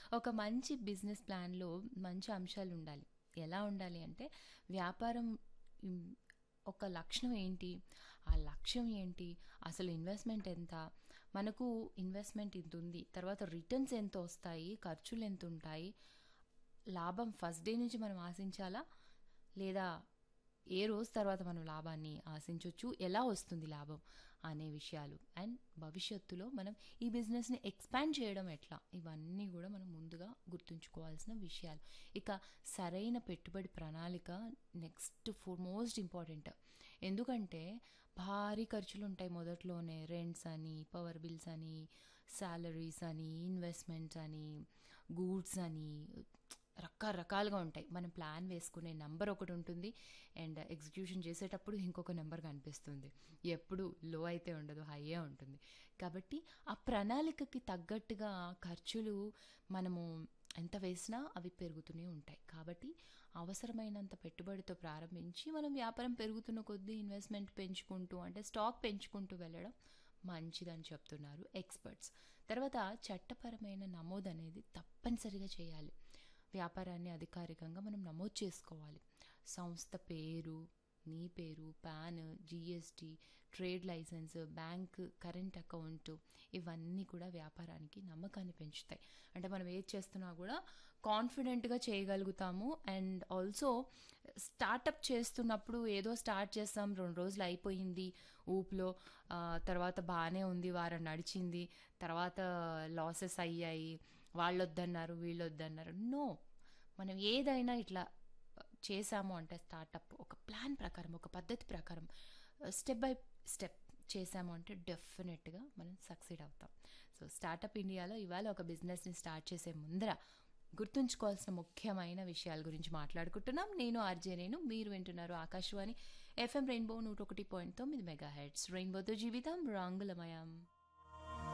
ఒక మంచి బిజినెస్ ప్లాన్‌లో మంచి అంశాలుండాలి. ఎలా ఉండాలి అంటే వ్యాపారం హ్మ్, ఒక లక్షణం ఏంటి? ఆ లక్ష్యం ఏంటి? అసలు ఇన్వెస్ట్‌మెంట్ ఎంత? మనకు ఇన్వెస్ట్‌మెంట్ ఇంతుంది. తర్వాత రిటర్న్స్ ఎంతొస్తాయి? ఖర్చులెంతుంటాయి? లాభం ఫస్ట్ డే నుంచి మనం ఆశించాలా? లేదా ఏ రోజు తర్వాత మనం లాభాన్ని ఆశించొచ్చు? ఎలా వస్తుంది లాభం? అనే విషయాలు. అండ్ భవిష్యత్తులో మనం ఈ బిజినెస్‌ని ఎక్స్‌పాండ్ చేయడం ఎట్లా? ఇవన్నీ గూడా మనం ముందుగా గుర్తుంచుకోవాల్సిన విషయాలు. ఇక సరైన పెట్టుబడి ప్రణాళిక నెక్స్ట్ ఫోర్ మోస్ట్ ఇంపార్టెంట్. ఎందుకంటే భారీ ఖర్చులుంటాయి మొదట్లోనే. రెంట్స్ అని, పవర్ బిల్స్ అని, సాలరీస్ అని, ఇన్వెస్ట్‌మెంట్స్ అని, గూడ్స్ అని రకరకాలుగా ఉంటాయి. మనం ప్లాన్ వేసుకునే నంబర్ ఒకటుంటుంది. అండ్ ఎగ్జిక్యూషన్ చేసేటప్పుడు ఇంకొక నంబర్ కనిపిస్తుంది. ఎప్పుడు లో అయితే ఉండదు. హైయే ఉంటుంది. కాబట్టి ఆ ప్రణాళికకి తగ్గట్టుగా ఖర్చులు మనము ఎంత వేసినా అవి పెరుగుతూనే ఉంటాయి. కాబట్టి అవసరమైనంత పెట్టుబడితో ప్రారంభించి మనం వ్యాపారం పెరుగుతున్న కొద్దీ ఇన్వెస్ట్‌మెంట్ పెంచుకుంటూ అంటే స్టాక్ పెంచుకుంటూ వెళ్ళడం మంచిదని చెప్తున్నారు ఎక్స్‌పర్ట్స్. తర్వాత చట్టపరమైన నమోదనేది తప్పనిసరిగా చేయాలి. వ్యాపారాన్ని అధికారికంగా మనం నమోదు చేసుకోవాలి. సంస్థ పేరు, మీ పేరు, PAN, GST, trade licence, bank current account ఇవన్నీ కూడా వ్యాపారానికి నమ్మకాన్ని పెంచుతాయి. అంటే మనం ఏది చేస్తున్నా గూడా కాన్ఫిడెంట్‌గా చేయగలుగుతాము. అండ్ ఆల్సో స్టార్టప్ చేస్తున్నప్పుడు ఏదో స్టార్ట్ చేసాం 2 రోజులు అయిపోయింది ఊపులో. ఆహ్, తర్వాత బానే ఉంది. వారం నడిచింది. తర్వాత లాసెస్ అయ్యాయి. వాళ్ళొద్దన్నారు, వీళ్ళొద్దన్నారు. నో. మనం ఏదైనా ఇట్లా చేశాము అంటే స్టార్టప్ ఒక ప్లాన్ ప్రకారం, ఒక పద్ధతి ప్రకారం స్టెప్ బై స్టెప్ చేశాము అంటే డెఫినెట్‌గా మనం సక్సీడ్ అవుతాం. సో, స్టార్టప్ ఇండియాలో ఇవాళ ఒక బిజినెస్‌ని స్టార్ట్ చేసే ముందర గుర్తుంచుకోవాల్సిన ముఖ్యమైన విషయాల గురించి మాట్లాడుకుంటున్నాం. నేను ఆర్‌జే రేణు. మీరు వింటున్నారు ఆకాశవాణి ఎఫ్ఎం రెయిన్బో 101.9 మెగాహెర్ట్జ్. రెయిన్బోతో జీవితం రంగులమయం.